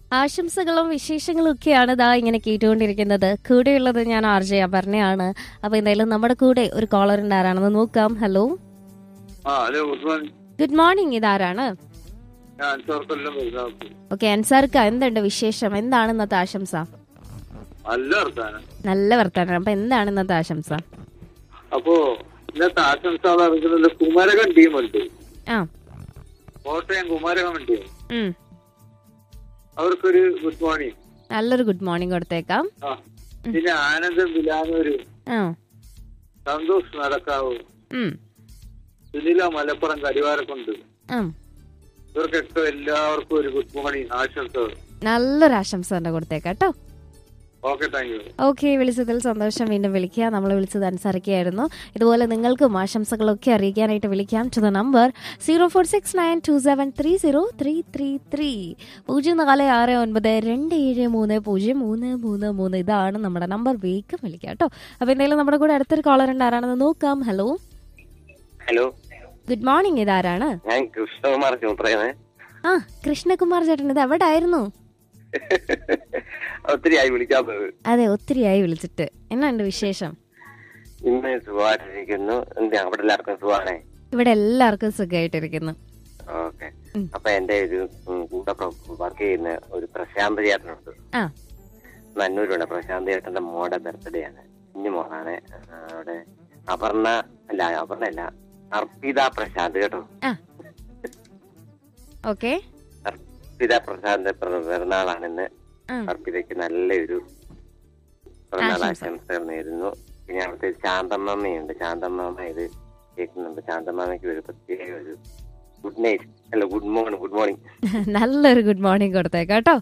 ആശംസകളും വിശേഷങ്ങളും ഒക്കെയാണ് ദാ ഇങ്ങനെ കേട്ടുകൊണ്ടിരിക്കുന്നത് കൂടെയുള്ളത് ഞാൻ ആർ ജെ അപർണയാണ് അപ്പൊ എന്തായാലും നമ്മുടെ കൂടെ ഒരു കോളർ ഉണ്ട് ആരാണെന്ന് നോക്കാം ഹലോ ആ hello good morning good morning ഇതാരാണ് ഞാൻ അൻസാർ കൊല്ലം വരുന്നത് ഓക്കെ അൻസാർക്ക എന്തുണ്ട് വിശേഷം എന്താണ് ഇന്നത്തെ ആശംസ നല്ല വർത്താനം നല്ല വർത്താനം അപ്പൊ എന്താണ് ഇന്നത്തെ ആശംസ അപ്പോ ഇന്നത്തെ ആശംസ നടക്കുന്നത് കുമരകം ടീമുണ്ട് ആ കോട്ടയം കുമരകം ടീം ഉം അവർക്കൊരു ഗുഡ് മോർണിംഗ് നല്ലൊരു ഗുഡ് മോർണിംഗ് കൊടുത്തേക്കാം ആ പിന്നെ ആനന്ദം ബിലാനൂര് ആ സന്തോഷ് നടക്കാവ് ഉം സുനില മലപ്പുറം കരിവാരക്കുണ്ട് ആ ഇവർക്കൊക്കെ എല്ലാവർക്കും ഒരു ഗുഡ് മോർണിംഗ് ആശംസകൾ നല്ലൊരു ആശംസ തന്നെ കൊടുത്തേക്കാം കേട്ടോ ഓക്കെ താങ്ക് യു ഓക്കെ വിളിച്ചതിൽ സന്തോഷം വീണ്ടും വിളിക്കുക നമ്മൾ വിളിച്ചത് അനുസരിക്കുകയായിരുന്നു ഇതുപോലെ നിങ്ങൾക്കും ആശംസകളൊക്കെ അറിയിക്കാനായിട്ട് വിളിക്കാം to the number zero four six nine two seven three zero three three three പൂജ്യം നാല് ആറ് ഒൻപത് രണ്ട് ഏഴ് മൂന്ന് പൂജ്യം മൂന്ന് മൂന്ന് മൂന്ന് ഇതാണ് നമ്മുടെ നമ്പർ വേഗം വിളിക്കാം കേട്ടോ അപ്പോൾ എന്തായാലും നമ്മുടെ കൂടെ അടുത്തൊരു കോളർ ഉണ്ട് ആരാണെന്ന് നോക്കാം ഹലോ ഹലോ ഗുഡ് മോർണിംഗ് ഇതാരാണ് ഞാൻ കൃഷ്ണകുമാർ ചൂത്രയാണ് ആ കൃഷ്ണകുമാർ ചേട്ടൻ ഇത് എവിടെ ആയിരുന്നു ഒത്തിരി ആയി വിളിക്കാത്തത് അതെ ഒത്തിരിയായി വിളിച്ചിട്ട് എന്നാണ്ട് വിശേഷം ഇന്ന് സുഖമായിട്ടിരിക്കുന്നു എന്ത് അവിടെ എല്ലാവർക്കും സുഖമാണേ ഇവിടെ എല്ലാവർക്കും സുഖമായിട്ടിരിക്കുന്നു ഓക്കെ ഉം. അപ്പൊ എന്റെ ഒരു ഉം, കൂടെ വർക്ക് ചെയ്യുന്ന ഒരു പ്രശാന്ത് ചേട്ടനുണ്ട് ആ നന്നൂരുണ്ട് പ്രശാന്ത് ചേട്ടന്റെ മോടെ ബർത്ത്ഡേ ആണ് കുഞ്ഞു മോളാണ് ആ, അവിടെ അപർണ അല്ല അപർണ അല്ല അർപ്പിത പ്രശാന്ത് കേട്ടോ ആ ഓക്കെ അർപ്പിത പ്രശാന്ത് പിറ- പിറന്നാളാണ് ഇന്ന് ആ അർപ്പിതയ്ക്ക് നല്ലൊരു പിറന്നാൾ ആശംസ. ആശംസകൾ നേരുന്നു പിന്നെ അവിടുത്തെ ഒരു ശാന്തമ്മയുണ്ട് ശാന്തമ്മ ഇത് കേൾക്കുന്നുണ്ട് ശാന്തമ്മയ്ക്ക് ഒരു പ്രത്യേക ഒരു ഗുഡ് നൈറ്റ് അല്ല ഗുഡ് മോർണിംഗ് ഗുഡ് മോർണിംഗ് നല്ലൊരു ഗുഡ് മോർണിംഗ് കൊടുത്തേക്കാം കേട്ടോ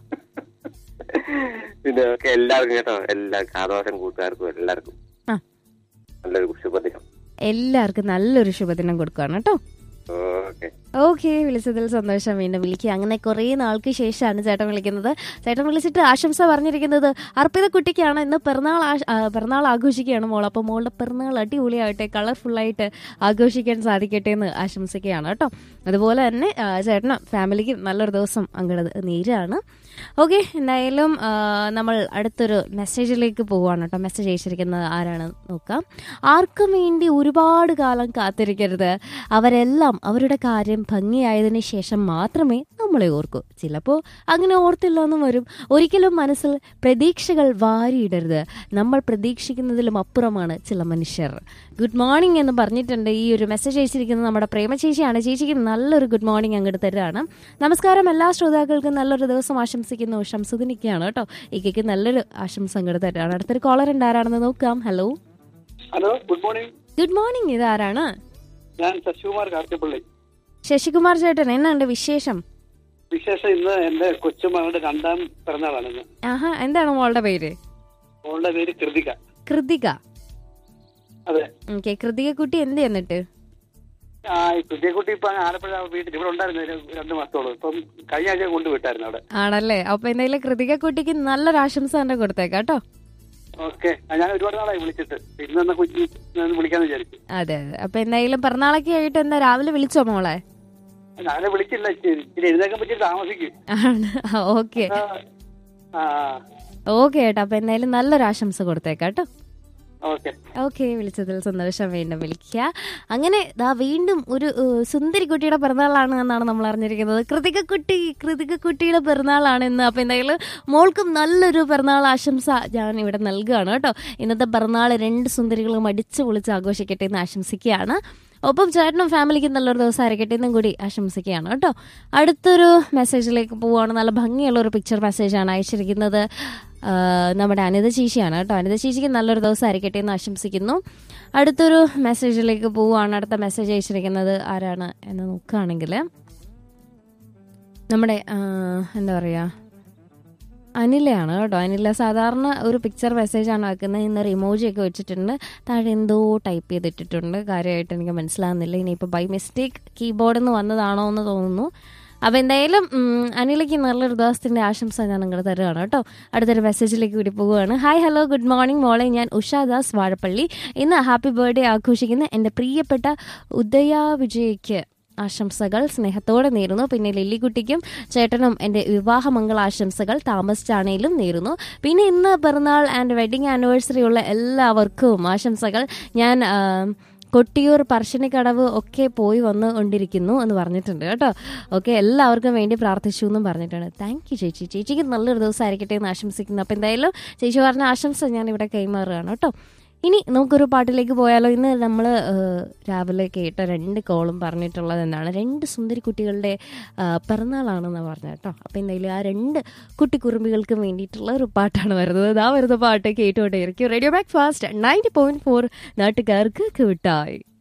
പിന്നെ ഒക്കെ എല്ലാവർക്കും കേട്ടോ എല്ലാ കാതോഷം കൂട്ടുകാർക്കും എല്ലാവർക്കും ആ. നല്ലൊരു ശുഭദിനം എല്ലാവർക്കും നല്ലൊരു ശുഭദിനം കൊടുക്കുകയാണ് കേട്ടോ ഓക്കെ ഓക്കെ വിളിച്ചതിൽ സന്തോഷം വീണ്ടും വിളിക്കുക അങ്ങനെ കുറേ നാൾക്ക് ശേഷമാണ് ചേട്ടൻ വിളിക്കുന്നത് ചേട്ടൻ വിളിച്ചിട്ട് ആശംസ പറഞ്ഞിരിക്കുന്നത് അർപ്പിത കുട്ടിക്കാണ് ഇന്ന് പിറന്നാൾ ആശ- ആ, പിറന്നാൾ ആഘോഷിക്കുകയാണ് മോൾ അപ്പോൾ മോളുടെ പിറന്നാൾ അടിപൊളിയായിട്ട് കളർഫുള്ളായിട്ട് ആഘോഷിക്കാൻ സാധിക്കട്ടെ എന്ന് ആശംസിക്കുകയാണ് കേട്ടോ അതുപോലെ തന്നെ ആ, ചേട്ടന് ഫാമിലിക്ക് നല്ലൊരു ദിവസം അങ്ങോട്ട് നേരാണ് ഓക്കെ എന്തായാലും ആ, നമ്മൾ അടുത്തൊരു മെസ്സേജിലേക്ക് പോവുകയാണ് കേട്ടോ മെസ്സേജ് അയച്ചിരിക്കുന്നത് ആരാണ് നോക്കാം ആർക്കും വേണ്ടി ഒരുപാട് കാലം കാത്തിരിക്കരുത് അവരെല്ലാം അവരുടെ കാര്യം ഭംഗിയായതിനു ശേഷം മാത്രമേ നമ്മളെ ഓർക്കൂ ചിലപ്പോൾ അങ്ങനെ ഓർത്തില്ല എന്നും വരും ഒരിക്കലും മനസ്സിൽ പ്രതീക്ഷകൾ വാരിയിടരുത് നമ്മൾ പ്രതീക്ഷിക്കുന്നതിലും അപ്പുറമാണ് ചില മനുഷ്യർ ഗുഡ് മോർണിംഗ് എന്ന് പറഞ്ഞിട്ടുണ്ട് ഈ ഒരു മെസ്സേജ് അയച്ചിരിക്കുന്നത് നമ്മുടെ പ്രേമ ചേച്ചിയാണ് ചേച്ചിക്ക് നല്ലൊരു ഗുഡ് മോർണിംഗ് അങ്ങോട്ട് തരാണ് നമസ്കാരം എല്ലാ ശ്രോതാക്കൾക്കും നല്ലൊരു ദിവസം ആശംസിക്കുന്നു ഷംസുദിനിക്കാണ് കേട്ടോ ഇക്കയ്ക്ക് നല്ലൊരു ആശംസ അങ്ങോട്ട് തരാണ് അടുത്തൊരു കോളർ ഉണ്ട് ആരാണെന്ന് നോക്കാം hello hello good morning good morning ഇതാരാണ് ഞാൻ ശശികുമാർ കാർത്തിപ്പള്ളി ശശികുമാർ ചേട്ടൻ എന്നാണ്ട് വിശേഷം വിശേഷം ഇന്ന് എന്റെ കൊച്ചുമകളുടെ രണ്ടാം പിറന്നാളാണ് ഇന്ന് ആഹാ എന്താണ് മോളുടെ പേര് മോളുടെ പേര് കൃതിക കൃതിക അതെ ഓക്കെ കൃതിക കുട്ടി എന്ത് എന്നിട്ട് ആ ഈ കൃതിയെക്കുട്ടി ഇപ്പൊ അങ്ങ് ആലപ്പുഴ വീട്ടിൽ ഇവിടെ ഉണ്ടായിരുന്നു ഒരു രണ്ട് മാസത്തോളം ഇപ്പം കഴിഞ്ഞ ആഴ്ച കൊണ്ടുവിട്ടായിരുന്നു അവിടെ ആണല്ലേ അപ്പൊ എന്തായാലും കൃതിക കുട്ടിക്ക് നല്ലൊരു ആശംസ തന്നെ കൊടുത്തേക്കാം കേട്ടോ ഓക്കെ ഞാൻ ഒരുപാട് നാളായി വിളിച്ചിട്ട് ഇന്ന് എന്നാ കുഞ്ഞി ഒന്ന് വിളിക്കാന്ന് വിചാരിച്ചു അതെ അതെ അപ്പൊ എന്തായാലും പിറന്നാളൊക്കെ ആയിട്ട് എന്താ രാവിലെ വിളിച്ചോ മോളെ ഞാനെ വിളിച്ചില്ല ഇച്ചിരി ഇച്ചിരി എഴുന്നേക്കാൻ പറ്റി താമസിക്കും ആണ് ഓക്കെ ആ, ആ ഓക്കെ ഏട്ടാ അപ്പൊ എന്തായാലും നല്ലൊരു ആശംസ കൊടുത്തേക്കാം കേട്ടോ ഓക്കെ ഓക്കെ വിളിച്ചതിൽ സന്തോഷം വീണ്ടും വിളിക്കുക അങ്ങനെ ദാ വീണ്ടും ഒരു ഏഹ്, സുന്ദരി കുട്ടിയുടെ പിറന്നാളാണ് എന്നാണ് നമ്മൾ അറിഞ്ഞിരിക്കുന്നത് കൃതിക കുട്ടി കൃതിക കുട്ടിയുടെ പിറന്നാളാണ് ഇന്ന് അപ്പൊ എന്തായാലും മോൾക്കും നല്ലൊരു പിറന്നാൾ ആശംസ ഞാൻ ഇവിടെ നൽകുകയാണ് കേട്ടോ ഇന്നത്തെ പിറന്നാൾ രണ്ട് സുന്ദരികളും അടിച്ചു പൊളിച്ച് ആഘോഷിക്കട്ടെ എന്ന് ആശംസിക്കുകയാണ് ഒപ്പം ചേട്ടനും ഫാമിലിക്കും നല്ലൊരു ദിവസം ആയിരിക്കട്ടെ എന്നും കൂടി ആശംസിക്കുകയാണ് കേട്ടോ അടുത്തൊരു മെസ്സേജിലേക്ക് പോവുകയാണ് നല്ല ഭംഗിയുള്ള ഒരു പിക്ചർ മെസ്സേജാണ് അയച്ചിരിക്കുന്നത് ആ, നമ്മുടെ അനിത ചേച്ചിയാണ് കേട്ടോ അനിത ചേച്ചിക്ക് നല്ലൊരു ദിവസം ആയിരിക്കട്ടെ എന്ന് ആശംസിക്കുന്നു അടുത്തൊരു മെസ്സേജിലേക്ക് പോവുകയാണ് അടുത്ത മെസ്സേജ് അയച്ചിരിക്കുന്നത് ആരാണ് എന്ന് നോക്കുകയാണെങ്കിൽ നമ്മുടെ ആ, എന്താ പറയുക അനിലയാണ് കേട്ടോ അനില സാധാരണ ഒരു പിക്ചർ മെസ്സേജാണ് വെക്കുന്നത് ഇന്ന് റിമോജി ഒക്കെ വെച്ചിട്ടുണ്ട് താഴെ എന്തോ ടൈപ്പ് ചെയ്തിട്ടിട്ടുണ്ട് കാര്യമായിട്ട് എനിക്ക് മനസ്സിലാകുന്നില്ല ഇനിയിപ്പോൾ ബൈ മിസ്റ്റേക്ക് കീബോർഡിൽ നിന്ന് വന്നതാണോ എന്ന് തോന്നുന്നു അപ്പോൾ എന്തായാലും ഉം, അനിലയ്ക്ക് നല്ലൊരു ദിവസത്തിൻ്റെ ആശംസ ഞാൻ നിങ്ങൾ തരുകയാണ് കേട്ടോ അടുത്തൊരു മെസ്സേജിലേക്ക് കൂടി പോവുകയാണ് ഹായ് ഹലോ ഗുഡ് മോർണിംഗ് മോളെ ഞാൻ ഉഷാദാസ് വാഴപ്പള്ളി ഇന്ന് ഹാപ്പി ബർത്ത്ഡേ ആഘോഷിക്കുന്ന എൻ്റെ പ്രിയപ്പെട്ട ഉദയ വിജയ്ക്ക് ആശംസകൾ സ്നേഹത്തോടെ നേരുന്നു പിന്നെ ലില്ലിക്കുട്ടിക്കും ചേട്ടനും എൻ്റെ വിവാഹ മംഗളാശംസകൾ താമസിച്ചാണേലും നേരുന്നു പിന്നെ ഇന്ന് പിറന്നാൾ ആൻഡ് വെഡിങ് ആനിവേഴ്സറി ഉള്ള എല്ലാവർക്കും ആശംസകൾ ഞാൻ ആ, കൊട്ടിയൂർ പറശ്ശിനിക്കടവ് ഒക്കെ പോയി വന്ന് കൊണ്ടിരിക്കുന്നു എന്ന് പറഞ്ഞിട്ടുണ്ട് കേട്ടോ ഓക്കെ എല്ലാവർക്കും വേണ്ടി പ്രാർത്ഥിച്ചു എന്നും പറഞ്ഞിട്ടുണ്ട് താങ്ക് യു ചേച്ചി ചേച്ചിക്ക് നല്ലൊരു ദിവസം ആയിരിക്കട്ടെ എന്ന് ആശംസിക്കുന്നു അപ്പം എന്തായാലും ചേച്ചി പറഞ്ഞ ആശംസ ഞാൻ ഇവിടെ കൈമാറുകയാണ് കേട്ടോ ഇനി നമുക്കൊരു പാട്ടിലേക്ക് പോയാലോ ഇന്ന് നമ്മൾ രാവിലെ കേട്ട രണ്ട് കോളും പറഞ്ഞിട്ടുള്ളത് എന്താണ് രണ്ട് സുന്ദരി കുട്ടികളുടെ ആ, പിറന്നാളാണെന്ന് പറഞ്ഞത് കേട്ടോ അപ്പം എന്തായാലും ആ രണ്ട് കുട്ടിക്കുറുമ്പികൾക്കും വേണ്ടിയിട്ടുള്ള ഒരു പാട്ടാണ് വരുന്നത് ആ വരുന്ന പാട്ട് കേട്ടുകൊണ്ടേയിരിക്കും radio breakfast ninety point four നാട്ടുകാർക്ക് കിട്ടായി